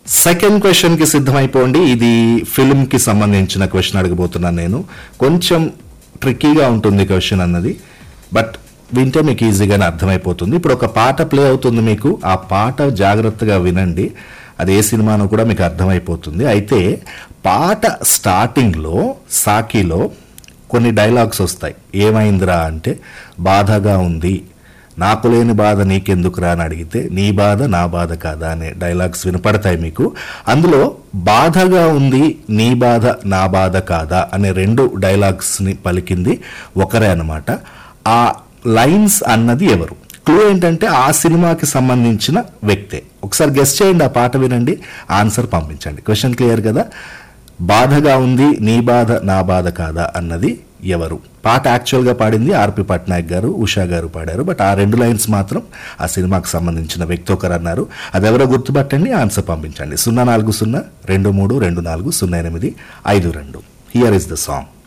second question కి సిద్ధమైపోండి ఇది film కి సంబంధించిన క్వశ్చన్ అడగబోతున్నాను నేను కొంచెం ట్రిక్కీగా ఉంటుంది క్వశ్చన్ అన్నది బట్ వింటే మీకు ఈజీగానే అర్థమైపోతుంది ఇప్పుడు ఒక పాట ప్లే అవుతుంది మీకు ఆ పాట జాగ్రత్తగా వినండి అది ఏ సినిమానో కూడా మీకు అర్థమైపోతుంది అయితే పాట స్టార్టింగ్లో సాకిలో కొన్ని డైలాగ్స్ వస్తాయి ఏమైందిరా అంటే బాధగా ఉంది నాకు లేని బాధ నీకెందుకురా అని అడిగితే నీ బాధ నా బాధ కాదా అనే డైలాగ్స్ వినపడతాయి మీకు అందులో బాధగా ఉంది నీ బాధ నా బాధ కాదా అనే రెండు డైలాగ్స్ని పలికింది ఒకరే అన్నమాట ఆ లైన్స్ అన్నది ఎవరు క్లూ ఏంటంటే ఆ సినిమాకి సంబంధించిన వ్యక్తే ఒకసారి గెస్ట్ చేయండి ఆ పాట వినండి ఆన్సర్ పంపించండి క్వశ్చన్ క్లియర్ కదా బాధగా ఉంది నీ బాధ నా బాధ కాదా అన్నది ఎవరు పాట యాక్చువల్గా పాడింది ఆర్పి పట్నాయక్ గారు ఉషా గారు పాడారు బట్ ఆ రెండు లైన్స్ మాత్రం ఆ సినిమాకి సంబంధించిన వ్యక్తి ఒకరు అన్నారు అది ఎవరో గుర్తుపట్టండి ఆన్సర్ పంపించండి సున్నా నాలుగు సున్నా రెండు మూడు రెండు నాలుగు సున్నా ఎనిమిది ఐదు రెండు హియర్ ఇస్ ద సాంగ్